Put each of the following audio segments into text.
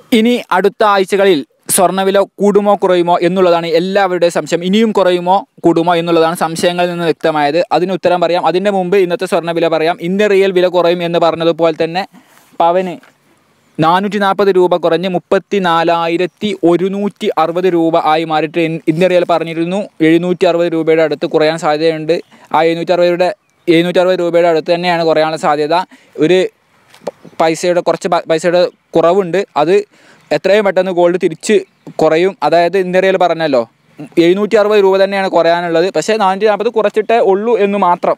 ഇനി അടുത്ത ആഴ്ചകളിൽ സ്വർണ്ണവില കൂടുമോ കുറയുമോ എന്നുള്ളതാണ് എല്ലാവരുടെയും സംശയം ഇനിയും കുറയുമോ കൂടുമോ എന്നുള്ളതാണ് സംശയങ്ങളിൽ നിന്ന് വ്യക്തമായത് അതിന് ഉത്തരം പറയാം അതിൻ്റെ മുമ്പ് ഇന്നത്തെ സ്വർണ്ണവില പറയാം ഇന്ത്യ റിയൽ വില കുറയും എന്ന് പറഞ്ഞതുപോലെ തന്നെ പവന് നാനൂറ്റി നാൽപ്പത് രൂപ കുറഞ്ഞ് മുപ്പത്തി നാലായിരത്തി ഒരുന്നൂറ്റി അറുപത് രൂപ ആയി മാറിയിട്ട് ഇൻ- ഇന്ത്യ റിയൽ പറഞ്ഞിരുന്നു എഴുന്നൂറ്റി അറുപത് രൂപയുടെ അടുത്ത് കുറയാൻ സാധ്യതയുണ്ട് ആ എഴുന്നൂറ്റി അറുപത് എഴുന്നൂറ്റി അറുപത് രൂപയുടെ അടുത്ത് തന്നെയാണ് കുറയാനുള്ള സാധ്യത ഒരു പ- പൈസയുടെ കുറച്ച് പ- പൈസയുടെ കുറവുണ്ട് അത് എത്രയും പെട്ടെന്ന് ഗോൾഡ് തിരിച്ച് കുറയും അതായത് ഇന്ത്യ റിയൽ പറഞ്ഞല്ലോ എഴുന്നൂറ്റി അറുപത് രൂപ തന്നെയാണ് കുറയാനുള്ളത് പക്ഷേ നാനൂറ്റി നാൽപ്പത് കുറച്ചിട്ടേ ഉള്ളൂ എന്ന് മാത്രം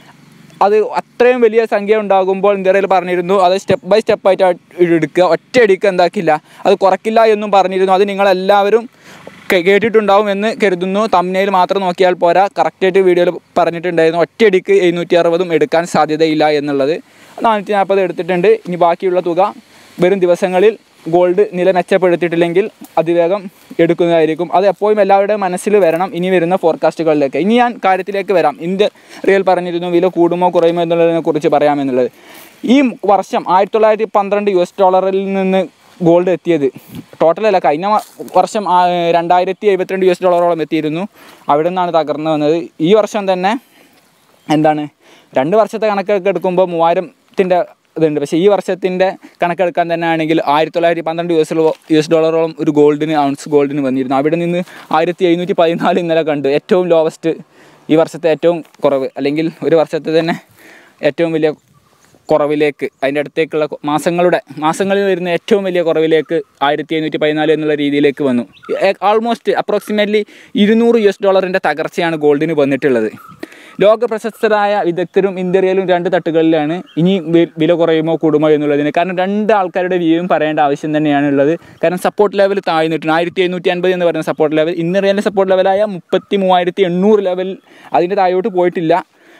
അത് അത്രയും വലിയ സംഖ്യ ഉണ്ടാകുമ്പോൾ ഇന്ത്യയിൽ പറഞ്ഞിരുന്നു അത് സ്റ്റെപ്പ് ബൈ സ്റ്റെപ്പ് ആയിട്ട് എടുക്കുക ഒറ്റയടിക്ക് എന്താക്കില്ല അത് കുറയ്ക്കില്ല എന്നും പറഞ്ഞിരുന്നു അത് നിങ്ങളെല്ലാവരും കേ- കേട്ടിട്ടുണ്ടാവും എന്ന് കരുതുന്നു തമ്മിൽ മാത്രം നോക്കിയാൽ പോരാ കറക്റ്റായിട്ട് വീഡിയോയിൽ പറഞ്ഞിട്ടുണ്ടായിരുന്നു ഒറ്റയടിക്ക് എഴുന്നൂറ്റി അറുപതും എടുക്കാൻ സാധ്യതയില്ല എന്നുള്ളത് നാനൂറ്റി നാൽപ്പത് എടുത്തിട്ടുണ്ട് ഇനി ബാക്കിയുള്ള തുക വരും ദിവസങ്ങളിൽ ഗോൾഡ് നില മെച്ചപ്പെടുത്തിയിട്ടില്ലെങ്കിൽ അതിവേഗം എടുക്കുന്നതായിരിക്കും അത് എപ്പോഴും എല്ലാവരുടെയും മനസ്സിൽ വരണം ഇനി വരുന്ന ഫോർകാസ്റ്റുകളിലേക്ക് ഇനി ഞാൻ കാര്യത്തിലേക്ക് വരാം ഇന്ത്യ റിയൽ പറഞ്ഞിരുന്നു വില കൂടുമോ കുറയുമോ എന്നുള്ളതിനെ കുറിച്ച് പറയാമെന്നുള്ളത് ഈ വർഷം ആയിരത്തി തൊള്ളായിരത്തി പന്ത്രണ്ട് യു എസ് ഡോളറിൽ നിന്ന് ഗോൾഡ് എത്തിയത് ടോട്ടലല്ല കഴിഞ്ഞ വ- വർഷം ആ, രണ്ടായിരത്തി എഴുപത്തിരണ്ട് യു എസ് ഡോളറോളം എത്തിയിരുന്നു അവിടെ നിന്നാണ് തകർന്നു വന്നത് ഈ വർഷം തന്നെ എന്താണ് രണ്ട് വർഷത്തെ കണക്കൊക്കെ എടുക്കുമ്പോൾ മൂവായിരത്തിൻ്റെ ഇതുണ്ട് പക്ഷേ ഈ വർഷത്തിൻ്റെ കണക്കെടുക്കാൻ തന്നെ ആണെങ്കിൽ ആയിരത്തി തൊള്ളായിരത്തി പന്ത്രണ്ട് യു എസ് യു എസ് ഡോളറോളം ഒരു ഗോൾഡിന് ഔൺസ് ഗോൾഡിന് വന്നിരുന്നു അവിടെ നിന്ന് ആയിരത്തി എഴുന്നൂറ്റി പതിനാല് ഇന്നലെ കണ്ടു ഏറ്റവും ലോവസ്റ്റ് ഈ വർഷത്തെ ഏറ്റവും കുറവ് അല്ലെങ്കിൽ ഒരു വർഷത്തെ തന്നെ ഏറ്റവും വലിയ കുറവിലേക്ക് അതിൻ്റെ അടുത്തേക്കുള്ള കൊ- മാസങ്ങളുടെ മാസങ്ങളിൽ വരുന്ന ഏറ്റവും വലിയ കുറവിലേക്ക് ആയിരത്തി എഴുന്നൂറ്റി പതിനാല് എന്നുള്ള രീതിയിലേക്ക് വന്നു ആൾമോസ്റ്റ് അപ്രോക്സിമേറ്റ്ലി ഇരുന്നൂറ് യു എസ് ഡോളറിൻ്റെ തകർച്ചയാണ് ഗോൾഡിന് വന്നിട്ടുള്ളത് ലോക പ്രശസ്തരായ വിദഗ്ധരും ഇന്ത്യയിലും രണ്ട് തട്ടുകളിലാണ് ഇനി വി- വില കുറയുമോ കൂടുമോ എന്നുള്ളതിന് കാരണം രണ്ട് ആൾക്കാരുടെ വ്യൂവും പറയേണ്ട ആവശ്യം തന്നെയാണ് ഉള്ളത് കാരണം സപ്പോർട്ട് ലെവൽ താഴ്ന്നിട്ടുണ്ട് ആയിരത്തി എഴുന്നൂറ്റി അൻപത് എന്ന് പറയുന്ന സപ്പോർട്ട് ലെവൽ ഇന്ത്യയിലെ സപ്പോർട്ട് ലെവലായ മുപ്പത്തി മൂവായിരത്തി എണ്ണൂറ് ലെവൽ അതിൻ്റെ താഴോട്ട് പോയിട്ടില്ല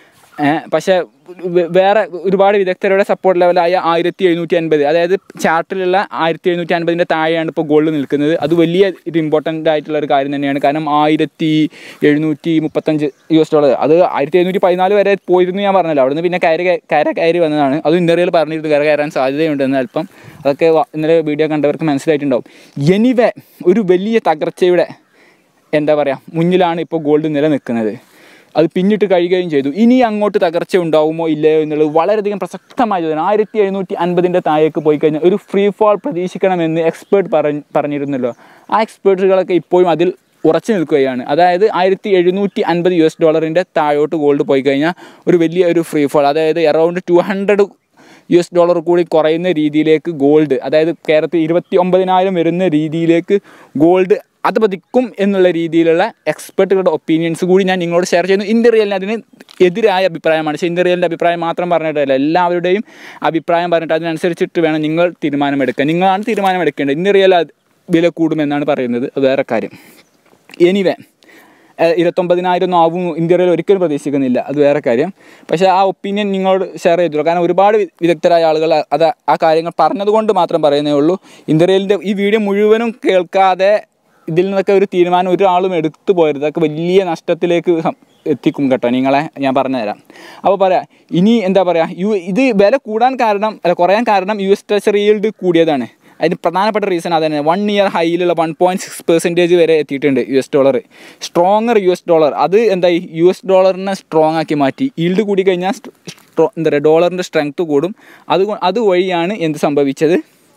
ഏഹ് പക്ഷേ വേ- വേറെ ഒരുപാട് വിദഗ്ധരുടെ സപ്പോർട്ട് ലെവലായ ആയിരത്തി എഴുന്നൂറ്റി അൻപത് അതായത് ചാർട്ടിലുള്ള ആയിരത്തി എഴുന്നൂറ്റി അൻപതിൻ്റെ താഴെയാണ് ഇപ്പോൾ ഗോൾഡ് നിൽക്കുന്നത് അത് വലിയ ഒരു ഇമ്പോർട്ടൻ്റ് ആയിട്ടുള്ള ഒരു കാര്യം തന്നെയാണ് കാരണം ആയിരത്തി എഴുന്നൂറ്റി മുപ്പത്തഞ്ച് യു എസ് ഡോളർ അത് ആയിരത്തി എഴുന്നൂറ്റി പതിനാല് വരെ പോയിരുന്നു ഞാൻ പറഞ്ഞല്ലോ അവിടുന്ന് പിന്നെ കയറി കയ- കയറി കയറി വന്നതാണ് അത് ഇന്ത്യയിൽ പറഞ്ഞിരുന്നു കയറി കയറാൻ സാധ്യതയുണ്ടെന്ന് അല്പം അതൊക്കെ വ- ഇന്നലെ വീഡിയോ കണ്ടവർക്ക് മനസ്സിലായിട്ടുണ്ടാവും എനിവേ ഒരു വലിയ തകർച്ചയുടെ എന്താ പറയുക മുന്നിലാണ് ഇപ്പോൾ ഗോൾഡ് നിലനിൽക്കുന്നത് അത് പിന്നിട്ട് കഴിയുകയും ചെയ്തു ഇനി അങ്ങോട്ട് തകർച്ച ഉണ്ടാവുമോ ഇല്ലയോ എന്നുള്ളത് വളരെയധികം പ്രസക്തമായ ചോദ്യം ആയിരത്തി എഴുന്നൂറ്റി അൻപതിൻ്റെ താഴേക്ക് പോയി കഴിഞ്ഞാൽ ഒരു ഫ്രീ ഫാൾ പ്രതീക്ഷിക്കണമെന്ന് എക്സ്പേർട്ട് പറഞ്ഞ് പറഞ്ഞിരുന്നല്ലോ ആ എക്സ്പേർട്ടുകളൊക്കെ ഇപ്പോഴും അതിൽ ഉറച്ചു നിൽക്കുകയാണ് അതായത് ആയിരത്തി എഴുന്നൂറ്റി അൻപത് യു എസ് ഡോളറിൻ്റെ താഴോട്ട് ഗോൾഡ് പോയി കഴിഞ്ഞാൽ ഒരു വലിയ ഒരു ഫ്രീ ഫാൾ അതായത് around two hundred U S dollar കൂടി കുറയുന്ന രീതിയിലേക്ക് ഗോൾഡ് അതായത് കേരളത്തിൽ ഇരുപത്തി ഒമ്പതിനായിരം വരുന്ന രീതിയിലേക്ക് ഗോൾഡ് അത് പതിക്കും എന്നുള്ള രീതിയിലുള്ള എക്സ്പെർട്ടുകളുടെ ഒപ്പീനിയൻസ് കൂടി ഞാൻ നിങ്ങളോട് ഷെയർ ചെയ്യുന്നു ഇന്ത്യ റിയലിന് അതിന് എതിരായ അഭിപ്രായമാണ് പക്ഷേ ഇന്ത്യ റിയലിൻ്റെ അഭിപ്രായം മാത്രം പറഞ്ഞിട്ടല്ല എല്ലാവരുടെയും അഭിപ്രായം പറഞ്ഞിട്ട് അതിനനുസരിച്ചിട്ട് വേണം നിങ്ങൾ തീരുമാനമെടുക്കാൻ നിങ്ങളാണ് തീരുമാനമെടുക്കേണ്ടത് ഇന്ത്യ റിയൽ അത് വില കൂടുമെന്നാണ് പറയുന്നത് അത് വേറെ കാര്യം എനിവേ ഇരുപത്തൊമ്പതിനായിരം ഒന്നും ആവും ഇന്ത്യയിൽ ഒരിക്കലും പ്രതീക്ഷിക്കുന്നില്ല അത് വേറെ കാര്യം പക്ഷേ ആ ഒപ്പീനിയൻ നിങ്ങളോട് ഷെയർ ചെയ്തു കാരണം ഒരുപാട് വി- വിദഗ്ധരായ ആളുകൾ അത് ആ കാര്യങ്ങൾ പറഞ്ഞതുകൊണ്ട് മാത്രം പറയുന്നേ ഉള്ളൂ ഇന്ത്യയിലെ ഈ വീഡിയോ മുഴുവനും കേൾക്കാതെ ഇതിൽ നിന്നൊക്കെ ഒരു തീരുമാനം ഒരാളും എടുത്തു പോയത് അതൊക്കെ വലിയ നഷ്ടത്തിലേക്ക് സം- എത്തിക്കും കേട്ടോ നിങ്ങളെ ഞാൻ പറഞ്ഞുതരാം അപ്പോൾ പറയാം ഇനി എന്താ പറയുക യു ഇത് വില കൂടാൻ കാരണം അല്ല കുറയാൻ കാരണം യു എസ് ട്രഷറി ഈൽഡ് കൂടിയതാണ് അതിന് പ്രധാനപ്പെട്ട റീസൺ അത് തന്നെ വൺ ഇയർ ഹൈയിലുള്ള വൺ പോയിൻറ്റ് സിക്സ് പെർസെൻറ്റേജ് വരെ എത്തിയിട്ടുണ്ട് U S dollar stronger U S dollar അത് എന്തായി യു എസ് ഡോളറിനെ സ്ട്രോങ് ആക്കി മാറ്റി ഈൽഡ് കൂടി കഴിഞ്ഞാൽ സ്ട്രോ എന്താ പറയുക ഡോളറിൻ്റെ സ്ട്രെങ്ത് കൂടും അത് അതുവഴിയാണ് എന്ത് സംഭവിച്ചത്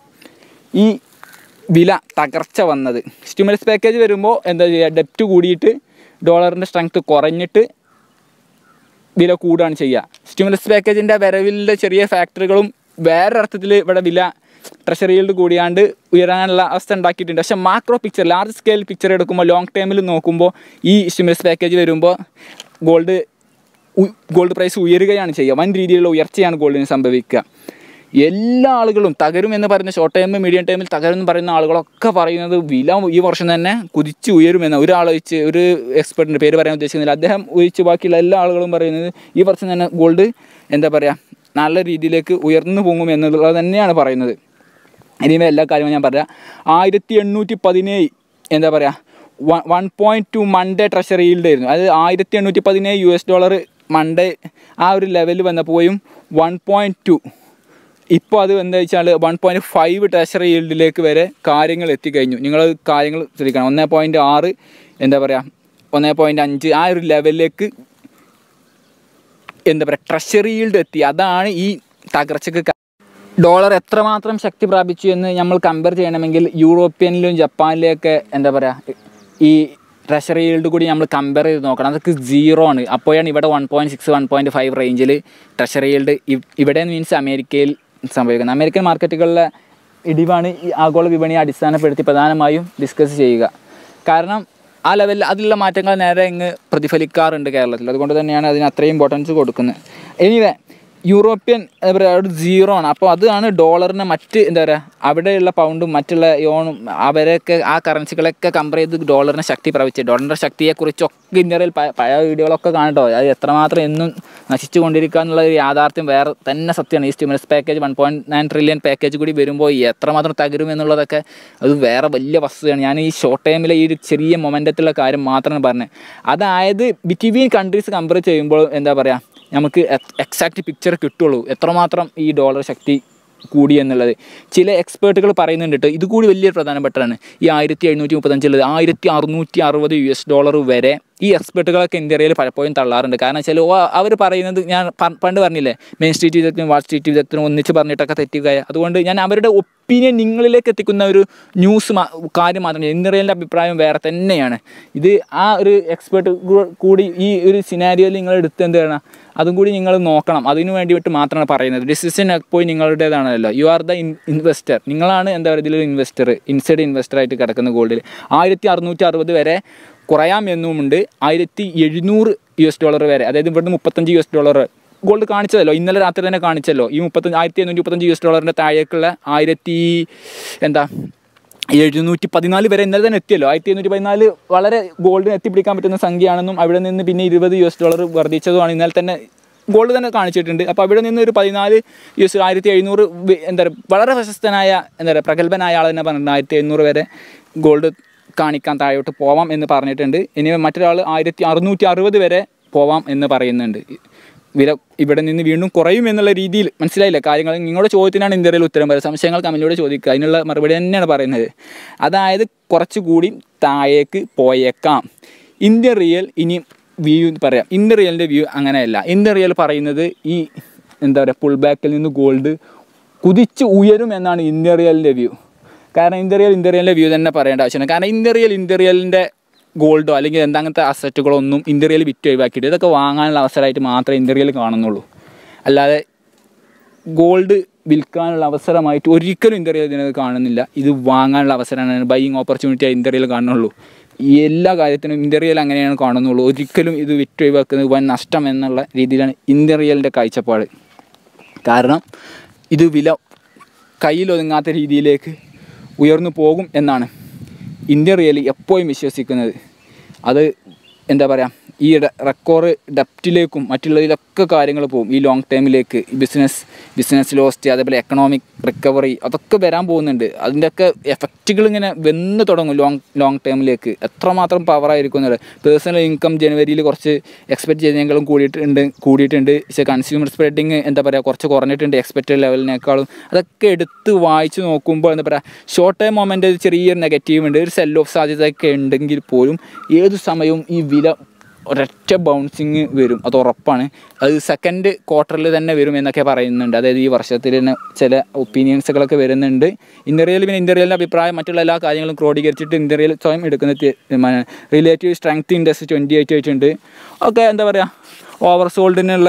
ഈ വില തകർച്ച വന്നത് സ്റ്റിമുലസ് പാക്കേജ് വരുമ്പോൾ എന്താ ചെയ്യുക ഡെപ്റ്റ് കൂടിയിട്ട് ഡോളറിൻ്റെ സ്ട്രെങ്ത് കുറഞ്ഞിട്ട് വില കൂടുകയാണ് ചെയ്യുക സ്റ്റിമുലസ് പാക്കേജിൻ്റെ വരവിലെ ചെറിയ ഫാക്ടറികളും വേറെ അർത്ഥത്തിൽ ഇവിടെ വില ട്രഷറിയിൽഡ് കൂടിയാണ്ട് ഉയരാനുള്ള അവസ്ഥ ഉണ്ടാക്കിയിട്ടുണ്ട് പക്ഷേ macro picture large scale picture എടുക്കുമ്പോൾ ലോങ് ടൈമിൽ നോക്കുമ്പോൾ ഈ സ്റ്റിമുലസ് പാക്കേജ് വരുമ്പോൾ ഗോൾഡ് ഗോൾഡ് പ്രൈസ് ഉയരുകയാണ് ചെയ്യുക വൻ രീതിയിലുള്ള ഉയർച്ചയാണ് ഗോൾഡിന് സംഭവിക്കുക എല്ലാ ആളുകളും തകരും എന്ന് പറയുന്ന ഷോർട്ട് ടൈം മീഡിയം ടൈമിൽ തകരും എന്ന് പറയുന്ന ആളുകളൊക്കെ പറയുന്നത് വില ഈ വർഷം തന്നെ കുതിച്ച് ഉയരുമെന്ന് ഒരാൾ ഒഴിച്ച് ഒരു എക്സ്പെർട്ടിൻ്റെ പേര് പറയാൻ ഉദ്ദേശിക്കുന്നില്ല അദ്ദേഹം ഒഴിച്ച് ബാക്കിയുള്ള എല്ലാ ആളുകളും പറയുന്നത് ഈ വർഷം തന്നെ ഗോൾഡ് എന്താ പറയുക നല്ല രീതിയിലേക്ക് ഉയർന്നു പോകും എന്നുള്ളത് തന്നെയാണ് പറയുന്നത് ഇനിമേ എല്ലാ കാര്യങ്ങളും ഞാൻ പറയാം ആയിരത്തി എണ്ണൂറ്റി പതിനേഴ് എന്താ പറയുക one point two Monday treasury yield ആയിരുന്നു അത് ആയിരത്തി എണ്ണൂറ്റി പതിനേഴ് യു എസ് ഡോളർ മൺഡേ ആ ഒരു ലെവലിൽ വന്നപ്പോഴും വൺ പോയിൻറ്റ് ടു ഇപ്പോൾ അത് എന്താ വെച്ചാൽ വൺ പോയിൻറ്റ് ഫൈവ് ട്രഷറി ഈൽഡിലേക്ക് വരെ കാര്യങ്ങൾ എത്തിക്കഴിഞ്ഞു നിങ്ങൾ കാര്യങ്ങൾ ശ്രദ്ധിക്കണം ഒന്നേ പോയിൻറ്റ് ആറ് എന്താ പറയുക ഒന്നേ പോയിൻറ്റ് അഞ്ച് ആ ഒരു ലെവലിലേക്ക് എന്താ പറയുക ട്രഷറി ഈൽഡ് എത്തി അതാണ് ഈ തകർച്ചക്ക് കാ- ഡോളർ എത്രമാത്രം ശക്തി പ്രാപിച്ചു എന്ന് നമ്മൾ കമ്പയർ ചെയ്യണമെങ്കിൽ യൂറോപ്യനിലും ജപ്പാനിലെയൊക്കെ എന്താ പറയുക ഈ ട്രഷറി ഈൽഡ് കൂടി നമ്മൾ കമ്പയർ ചെയ്ത് നോക്കണം അതൊക്കെ സീറോ ആണ് അപ്പോഴാണ് ഇവിടെ one point six one point five റേഞ്ചിൽ ട്രഷറി ഈൽഡ് ഇവിടെ മീൻസ് അമേരിക്കയിൽ സംഭവിക്കുന്നത് അമേരിക്കൻ മാർക്കറ്റുകളിലെ ഇടിവാണ് ഈ ആഗോള വിപണിയെ അടിസ്ഥാനപ്പെടുത്തി പ്രധാനമായും ഡിസ്കസ് ചെയ്യുക കാരണം ആ ലെവലിൽ അതിലുള്ള മാറ്റങ്ങൾ നേരെ ഇങ്ങ് പ്രതിഫലിക്കാറുണ്ട് കേരളത്തിൽ അതുകൊണ്ട് തന്നെയാണ് അതിന് അത്രയും ഇമ്പോർട്ടൻസ് കൊടുക്കുന്നത് എനിവേ യൂറോപ്യൻ എന്താ പറയുക ഒരു സീറോ ആണ് അപ്പോൾ അതാണ് ഡോളറിനെ മറ്റ് എന്താ പറയുക അവിടെയുള്ള പൗണ്ടും മറ്റുള്ള യോണും അവരെയൊക്കെ ആ കറൻസികളൊക്കെ കമ്പയർ ചെയ്ത് ഡോളറിനെ ശക്തി പ്രാപിച്ചത് ഡോളറിൻ്റെ ശക്തിയെക്കുറിച്ചൊക്കെ ഇന്ത്യയിൽ പ- പഴയ വീഡിയോകളൊക്കെ കാണട്ടോ അത് എത്രമാത്രം എന്നും നശിച്ചു കൊണ്ടിരിക്കുക എന്നുള്ള ഒരു യാഥാർത്ഥ്യം വേറെ തന്നെ സത്യമാണ് ഈ stimulus package one point nine trillion package കൂടി വരുമ്പോൾ എത്രമാത്രം തകരും എന്നുള്ളതൊക്കെ അത് വേറെ വലിയ വസ്തുതയാണ് ഞാൻ ഈ ഷോർട്ട് ടൈമിലെ ഈ ഒരു ചെറിയ മൊമെൻറ്റത്തിലുള്ള കാര്യം മാത്രമാണ് പറഞ്ഞത് അതായത് ബിറ്റ്വീൻ കൺട്രീസ് കമ്പയർ ചെയ്യുമ്പോൾ എന്താ പറയുക നമുക്ക് എക്സാക്റ്റ് പിക്ചർ കിട്ടുള്ളൂ എത്രമാത്രം ഈ ഡോളർ ശക്തി കൂടി എന്നുള്ളത് ചില എക്സ്പേർട്ടുകൾ പറയുന്നുണ്ട് കേട്ടോ ഇത് കൂടി വലിയ പ്രധാനപ്പെട്ടതാണ് ഈ ആയിരത്തി എഴുന്നൂറ്റി മുപ്പത്തഞ്ചുള്ളത് ആയിരത്തി അറുന്നൂറ്റി അറുപത് യു എസ് ഡോളർ വരെ ഈ എക്സ്പെർട്ടുകളൊക്കെ ഇന്ത്യയിൽ പലപ്പോഴും തള്ളാറുണ്ട് കാരണം വെച്ചാൽ അവർ പറയുന്നത് ഞാൻ പ- പണ്ട് പറഞ്ഞില്ലേ മെയിൻ സ്ട്രീറ്റ് വിദഗ്ധനും വാൾ സ്ട്രീറ്റ് വിദഗ്ധനും ഒന്നിച്ച് പറഞ്ഞിട്ടൊക്കെ തെറ്റുക അതുകൊണ്ട് ഞാൻ അവരുടെ ഒപ്പീനിയൻ നിങ്ങളിലേക്ക് എത്തിക്കുന്ന ഒരു ന്യൂസ് മാ- കാര്യം മാത്രമേ ഇന്ത്യയിലെ അഭിപ്രായം വേറെ തന്നെയാണ് ഇത് ആ ഒരു എക്സ്പേർട്ട് കൂടി ഈ ഒരു സിനാരിയോയിൽ നിങ്ങൾ എടുത്ത് എന്ത് ചെയ്യണം അതും കൂടി നിങ്ങൾ നോക്കണം അതിന് വേണ്ടിയിട്ട് മാത്രമാണ് പറയുന്നത് ഡിസിഷൻ എപ്പോഴും നിങ്ങളുടേതാണല്ലോ യു ആർ ദ ഇൻവെസ്റ്റർ നിങ്ങളാണ് എന്താ പറയുക ഇതിലൊരു ഇൻവെസ്റ്റർ ഇൻസൈഡ് ഇൻവെസ്റ്റർ ആയിട്ട് കിടക്കുന്ന ഗോൾഡിൽ ആയിരത്തി അറുന്നൂറ്റി അറുപത് വരെ കുറയാം എന്നുമുണ്ട് ആയിരത്തി എഴുന്നൂറ് യു എസ് ഡോളർ വരെ അതായത് ഇവിടുന്ന് മുപ്പത്തഞ്ച് യു എസ് ഡോളർ ഗോൾഡ് കാണിച്ചതല്ലോ ഇന്നലെ രാത്രി തന്നെ കാണിച്ചല്ലോ ഈ മുപ്പത്തഞ്ച് ആയിരത്തി എണ്ണൂറ്റി മുപ്പത്തഞ്ച് യു എസ് ഡോളറിൻ്റെ താഴേക്കുള്ള ആയിരത്തി എന്താ എഴുന്നൂറ്റി പതിനാല് വരെ ഇന്നലെ തന്നെ എത്തിയല്ലോ ആയിരത്തി എണ്ണൂറ്റി പതിനാല് വളരെ ഗോൾഡിന് എത്തിപ്പിടിക്കാൻ പറ്റുന്ന സംഖ്യയാണെന്നും അവിടെ നിന്ന് പിന്നെ ഇരുപത് യു എസ് ഡോളർ വർദ്ധിച്ചതുമാണ് ഇന്നലെ തന്നെ ഗോൾഡ് തന്നെ കാണിച്ചിട്ടുണ്ട് അപ്പോൾ അവിടെ നിന്ന് ഒരു പതിനാല് യു എസ് ആയിരത്തി എഴുന്നൂറ് വി- എന്താ പറയുക വളരെ പ്രശസ്തനായ എന്താ പറയുക പ്രഗത്ഭനായ ആൾ തന്നെ പറഞ്ഞിട്ടുണ്ട് ആയിരത്തി എഴുന്നൂറ് വരെ ഗോൾഡ് കാണിക്കാൻ താഴോട്ട് പോവാം എന്ന് പറഞ്ഞിട്ടുണ്ട് ഇനി മറ്റൊരാൾ ആയിരത്തി അറുന്നൂറ്റി അറുപത് വരെ പോവാം എന്ന് പറയുന്നുണ്ട് വില ഇവിടെ നിന്ന് വീണ്ടും കുറയും എന്നുള്ള രീതിയിൽ മനസ്സിലായില്ല കാര്യങ്ങൾ നിങ്ങളുടെ ചോദ്യത്തിനാണ് ഇന്ത്യയിൽ ഉത്തരം പറയുന്നത് സംശയങ്ങൾ കമൻറ്റിലൂടെ ചോദിക്കുക അതിനുള്ള മറുപടി തന്നെയാണ് പറയുന്നത് അതായത് കുറച്ചുകൂടി താഴേക്ക് പോയേക്കാം ഇന്ത്യ റിയൽ ഇനി വ്യൂ പറയാം ഇന്ത്യ റിയലിൻ്റെ വ്യൂ അങ്ങനെയല്ല ഇന്ത്യ റിയൽ പറയുന്നത് ഈ എന്താ പറയുക പുൾ ബാക്കിൽ നിന്ന് ഗോൾഡ് കുതിച്ച് ഉയരും എന്നാണ് ഇന്ത്യ റിയലിൻ്റെ വ്യൂ കാരണം ഇന്ത്യ റിയൽ ഇന്ത്യ റിയലിൻ്റെ വ്യൂ തന്നെ പറയേണ്ട ആവശ്യമാണ് കാരണം ഇന്ത്യ റിയൽ ഇന്ത്യ റിയലിൻ്റെ ഗോൾഡോ അല്ലെങ്കിൽ എന്താ അങ്ങനത്തെ അസറ്റുകളോ ഒന്നും ഇന്ത്യ റിയൽ വിറ്റ് ഒഴിവാക്കിയിട്ട് ഇതൊക്കെ വാങ്ങാനുള്ള അവസരമായിട്ട് മാത്രമേ ഇന്ത്യ റിയൽ കാണുന്നുള്ളൂ അല്ലാതെ ഗോൾഡ് വിൽക്കാനുള്ള അവസരമായിട്ട് ഒരിക്കലും ഇന്ത്യ റിയൽ ഇതിനകത്ത് കാണുന്നില്ല ഇത് വാങ്ങാനുള്ള അവസരമാണ് ബൈയിങ് ഓപ്പർച്യൂണിറ്റി ആയി ഇന്ത്യ റിയൽ കാണുന്നുള്ളൂ ഈ എല്ലാ കാര്യത്തിനും ഇന്ത്യ റിയൽ അങ്ങനെയാണ് കാണുന്നുള്ളൂ ഒരിക്കലും ഇത് വിറ്റ് ഒഴിവാക്കുന്നത് വൻ നഷ്ടം എന്നുള്ള രീതിയിലാണ് ഇന്ത്യ റിയലിൻ്റെ കാഴ്ചപ്പാട് കാരണം ഇത് വില കയ്യിലൊതുങ്ങാത്ത രീതിയിലേക്ക് ഉയർന്നു പോകും എന്നാണ് ഇന്ത്യ റിയൽ എപ്പോഴും വിശ്വസിക്കുന്നത് അത് എന്താ പറയുക ഈ റെക്കോർഡ് ഡെപ്റ്റിലേക്കും മറ്റുള്ളതിലൊക്കെ കാര്യങ്ങൾ പോകും ഈ ലോങ് ടൈമിലേക്ക് ബിസിനസ് ബിസിനസ് ലോസ്റ്റ് അതേപോലെ എക്കണോമിക് റിക്കവറി അതൊക്കെ വരാൻ പോകുന്നുണ്ട് അതിൻ്റെയൊക്കെ എഫക്റ്റുകൾ ഇങ്ങനെ വെന്ന് തുടങ്ങും ലോങ് ലോങ് ടൈമിലേക്ക് എത്രമാത്രം പവറായിരിക്കും എന്നുള്ളത് പേഴ്സണൽ ഇൻകം ജനുവരിയിൽ കുറച്ച് എക്സ്പെക്ട് ചെയ്തതിനേക്കാളും കൂടിയിട്ടുണ്ട് കൂടിയിട്ടുണ്ട് പക്ഷേ കൺസ്യൂമർ സ്പ്രെഡിങ് എന്താ പറയുക കുറച്ച് കുറഞ്ഞിട്ടുണ്ട് എക്സ്പെക്റ്റഡ് ലെവലിനേക്കാളും അതൊക്കെ എടുത്ത് വായിച്ച് നോക്കുമ്പോൾ എന്താ പറയുക ഷോർട്ട് ടൈം മൊമെൻ്റ് ചെറിയൊരു നെഗറ്റീവ് ഉണ്ട് ഒരു സെൽ ഓഫ് സാധ്യതയൊക്കെ ഉണ്ടെങ്കിൽ പോലും ഏത് സമയവും ഈ വില ഒരൊറ്റ ബൗൺസിങ് വരും അത് ഉറപ്പാണ് അത് സെക്കൻഡ് ക്വാർട്ടറിൽ തന്നെ വരും എന്നൊക്കെ പറയുന്നുണ്ട് അതായത് ഈ വർഷത്തിൽ തന്നെ ചില ഒപ്പീനിയൻസുകളൊക്കെ വരുന്നുണ്ട് ഇന്ത്യയിൽ പിന്നെ ഇന്ത്യയിലെ അഭിപ്രായം മറ്റുള്ള എല്ലാ കാര്യങ്ങളും ക്രോഡീകരിച്ചിട്ട് ഇന്ത്യയിൽ സ്വയം എടുക്കുന്ന തീരുമാനം relative strength index twenty eight ആയിട്ടുണ്ട് ഒക്കെ എന്താ പറയുക ഓവർ സോൾഡിനുള്ള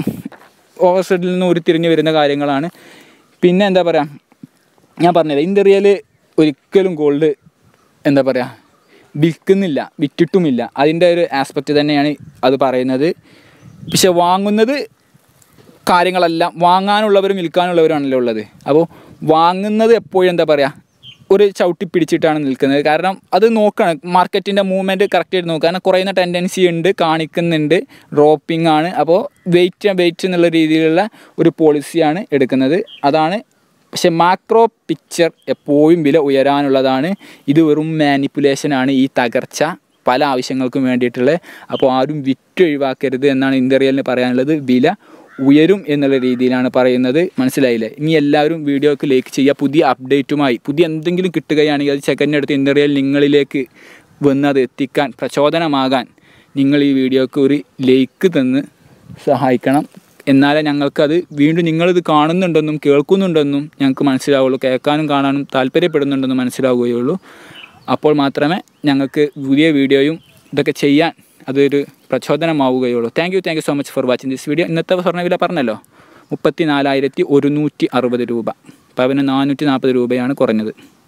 ഓവർ സോൾഡിൽ നിന്ന് ഉരുത്തിരിഞ്ഞ് വരുന്ന കാര്യങ്ങളാണ് പിന്നെ എന്താ പറയുക ഞാൻ പറഞ്ഞില്ല ഇന്ത്യയിൽ ഒരിക്കലും ഗോൾഡ് എന്താ പറയുക വിൽക്കുന്നില്ല വിറ്റിട്ടുമില്ല അതിൻ്റെ ഒരു ആസ്പെക്റ്റ് തന്നെയാണ് അത് പറയുന്നത് പക്ഷെ വാങ്ങുന്നത് കാര്യങ്ങളെല്ലാം വാങ്ങാനുള്ളവരും വിൽക്കാനുള്ളവരാണല്ലോ ഉള്ളത് അപ്പോൾ വാങ്ങുന്നത് എപ്പോഴും എന്താ പറയുക ഒരു ചവിട്ടി പിടിച്ചിട്ടാണ് നിൽക്കുന്നത് കാരണം അത് നോക്കണം മാർക്കറ്റിൻ്റെ മൂവ്മെൻറ്റ് കറക്റ്റായിട്ട് നോക്കുക കാരണം കുറയുന്ന ടെൻഡൻസി ഉണ്ട് കാണിക്കുന്നുണ്ട് ഡ്രോപ്പിംഗ് ആണ് അപ്പോൾ വെയിറ്റ് വെയിറ്റ് എന്നുള്ള രീതിയിലുള്ള ഒരു പോളിസിയാണ് എടുക്കുന്നത് അതാണ് പക്ഷെ മാക്രോ പിക്ചർ എപ്പോഴും വില ഉയരാനുള്ളതാണ് ഇത് വെറും മാനിപ്പുലേഷനാണ് ഈ തകർച്ച പല ആവശ്യങ്ങൾക്കും വേണ്ടിയിട്ടുള്ളത് അപ്പോൾ ആരും വിറ്റ് ഒഴിവാക്കരുത് എന്നാണ് ഇന്ത്യറിയലിന് പറയാനുള്ളത് വില ഉയരും എന്നുള്ള രീതിയിലാണ് പറയുന്നത് മനസ്സിലായില്ലേ ഇനി എല്ലാവരും വീഡിയോക്ക് ലൈക്ക് ചെയ്യുക പുതിയ അപ്ഡേറ്റുമായി പുതിയ എന്തെങ്കിലും കിട്ടുകയാണെങ്കിൽ അത് സെക്കൻഡിനടുത്ത് ഇൻ്റർവ്യൂൽ നിങ്ങളിലേക്ക് വന്ന് അത് എത്തിക്കാൻ പ്രചോദനമാകാൻ നിങ്ങൾ ഈ വീഡിയോക്ക് ഒരു ലൈക്ക് തന്ന് സഹായിക്കണം എന്നാലേ ഞങ്ങൾക്കത് വീണ്ടും നിങ്ങളിത് കാണുന്നുണ്ടെന്നും കേൾക്കുന്നുണ്ടെന്നും ഞങ്ങൾക്ക് മനസ്സിലാവുള്ളൂ കേൾക്കാനും കാണാനും താല്പര്യപ്പെടുന്നുണ്ടെന്നും മനസ്സിലാവുകയുള്ളൂ അപ്പോൾ മാത്രമേ ഞങ്ങൾക്ക് പുതിയ വീഡിയോയും ഇതൊക്കെ ചെയ്യാൻ അതൊരു പ്രചോദനമാവുകയുള്ളൂ thank you thank you so much for watching this video ഇന്നത്തെ സ്വർണ്ണവില പറഞ്ഞല്ലോ മുപ്പത്തി നാലായിരത്തി ഒരുന്നൂറ്റി അറുപത് രൂപ പവന് നാനൂറ്റി നാൽപ്പത് രൂപയാണ് കുറഞ്ഞത്